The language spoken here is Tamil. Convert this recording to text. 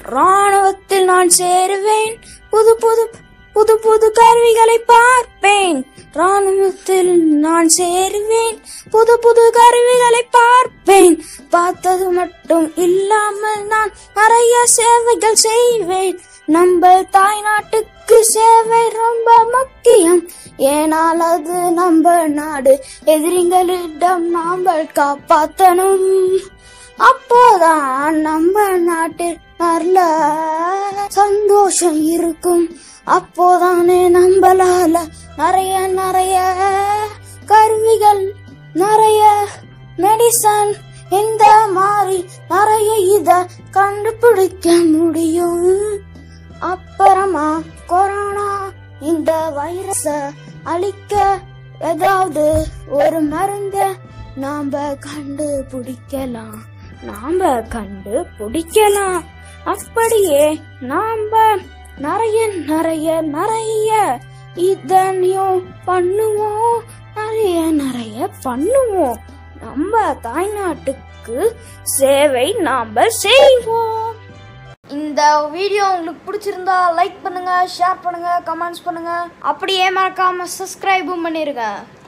ராணுவத்தில் நான் சேருவேன் புது புது புது புது கருவிகளை பார்ப்பேன் ராணுவத்தில் நான் சேருவேன் புது புது கருவிகளை பார்ப்பேன் பார்த்தது மட்டும் இல்லாமல் நான் நிறைய சேவைகள் செய்வேன் நம்ம தாய்நாட்டுக்கு சேவை ரொம்ப முக்கியம் ஏனால் அது நம்ம நாடு எதிரிகளிடம் நாம காப்பாத்தணும் அப்போதான் நம்ம நாட்டில் நல்ல சந்தோஷம் இருக்கும் அப்போதானே நம்மளால நிறைய நிறைய கருவிகள் நிறைய மெடிசன் இந்த மாதிரி நிறைய இத கண்டுபிடிக்க முடியும் அப்புறமா கொரோனா இந்த வைரஸ அழிக்க ஏதாவது ஒரு மருந்த நாம கண்டுபிடிக்கலாம் நாம கண்டுபிடிக்கலாம் அப்படியே நாம நிறைய நிறைய நிறைய இதனையும் பண்ணுவோம் நிறைய நிறைய பண்ணுவோம் நம்ம தாய்நாட்டுக்கு சேவை நாம செய்வோம் இந்த வீடியோ உங்களுக்கு பிடிச்சிருந்தா லைக் பண்ணுங்க ஷேர் பண்ணுங்க கமெண்ட்ஸ் பண்ணுங்க அப்படியே மறக்காம சப்ஸ்கிரைபும் பண்ணிருங்க